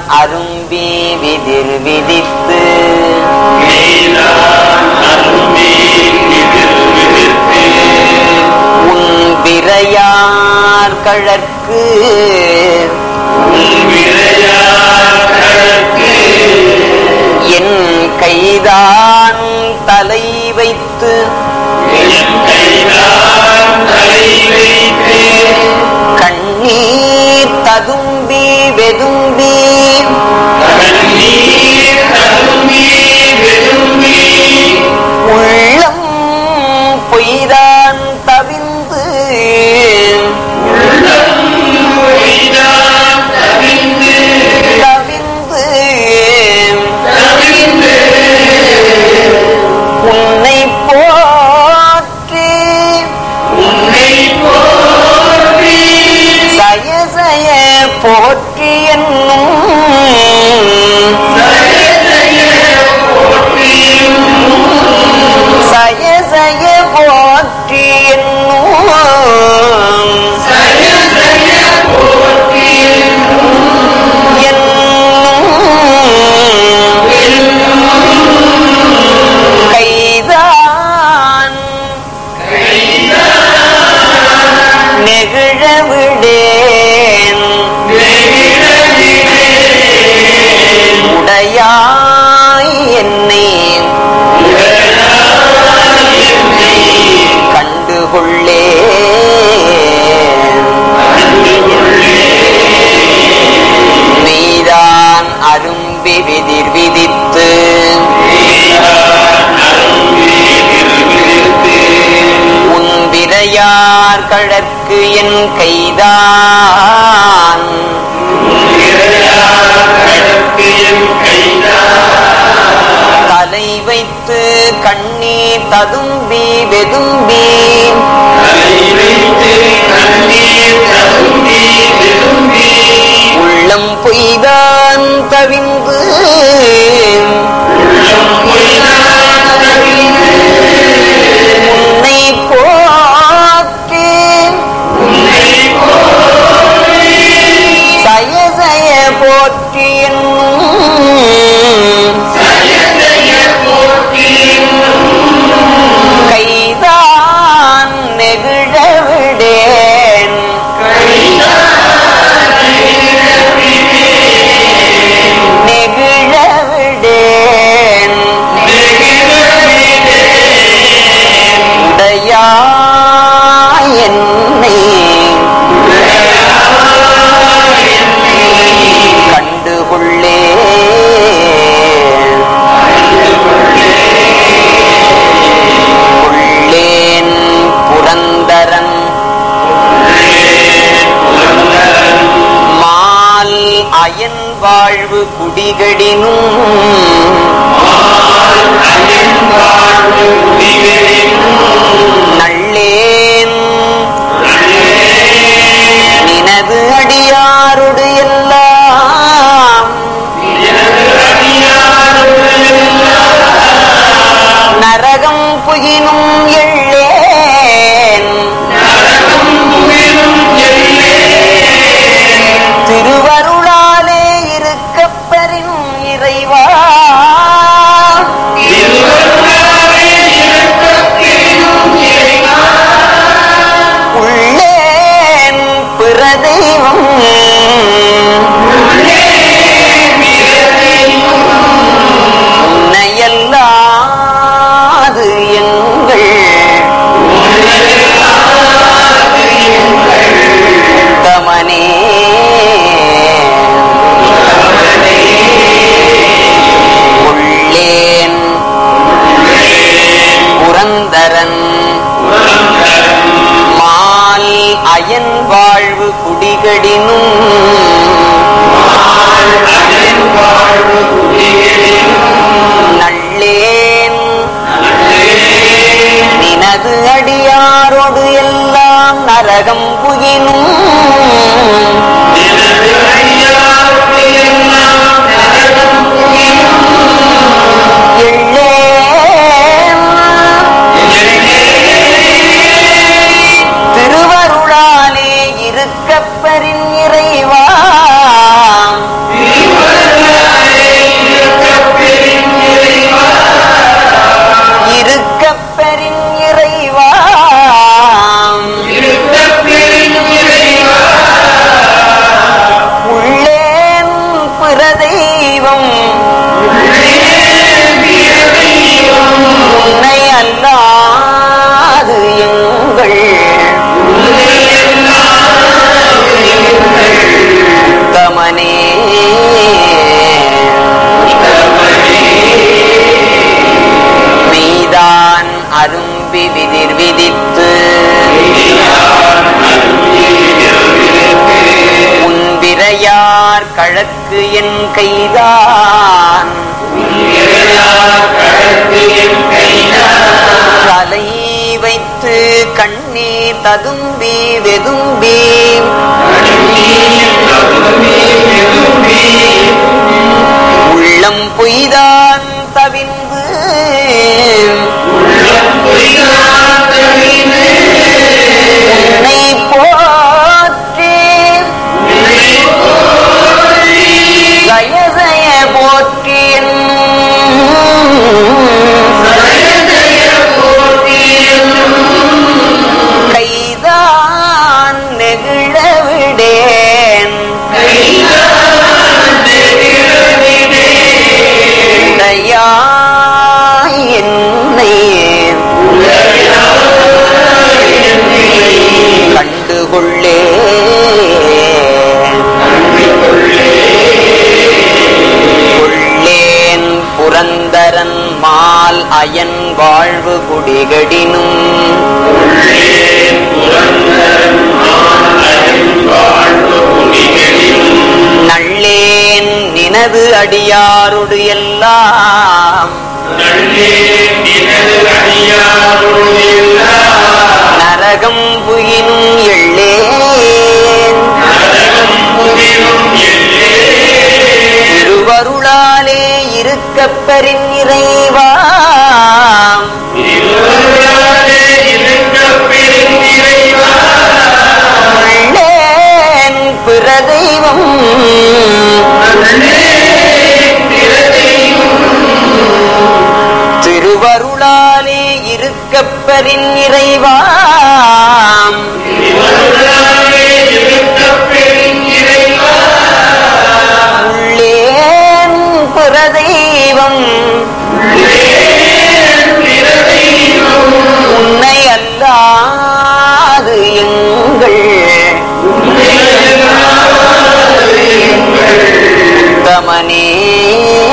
அரும்பி விதிர் விதித்து உன் விரையார் கழற்கு என் கைதான் தலை வைத்து கண்ணீர் ததும்பி வெதும்பி உள்ளம் பொய்தான் தவிந்து தவிந்து உன்னை போற்றி சய சய போற்றி என்னும் சய சய போற்றி என்னும் என்னும் கைதான் நெகிழ விடேன் உடையாய் என்னை கண்டுகொள்ளே நீதான் அரும்பி விதிர் விதித்து உன் விரையார் கழற்கு என் கைதான் தலை வைத்து கண்ணீர் ததும்பி வெதும்பி உள்ளம் பொய்தான் தவிந்து உன்னை போற்றி சய சய போற்றி என்னும் கைதான் நெகிழ விடேன் நெகிழ விடேன் உடையா என்னை கண்டுகொள்ளே கொள்ளேன் புரந்தரன் மால் அயன் வாழ்வு குடிகடினும் நள்ளேன் நினது அடியாருடு எல்லாம் நரகம் புகினும் எள்ளேன் திருவருளாலே இருக்கப்பெறின் இறைவா உள்ளேன் பிற தெய்வம் உத்தமனே மெய்தான் அரும்பி விதிர் விதித்து உன்விரையார் கழக்கு என் கைதான் தலை வைத்து கண்ணீர் ததும்பி வெதும்பி உள்ளம் பொய்தான் தவிந்து உன்னை போற்றி ஜய போற்றி கைதான் நெகிழ விடேன் உடையாய் என்னை கண்டுகொள்ளே கொள்ளேன் புரந்தரன் மால் அயன் வாழ்வு குடிகடினும் நள்ளேன் நினது அடியாருடு எல்லாம் நரகம் புயினும் எள்ளேன் திருவருளாலே இருக்கப் பெறின் இறைவா உள்ளேன் பிற தெய்வம் திருவருளாலே இருக்கப் பெறின் இறைவா உள்ளேன் பிற தெய்வம் உன்னை அல்லாது எங்கள் உத்தமனே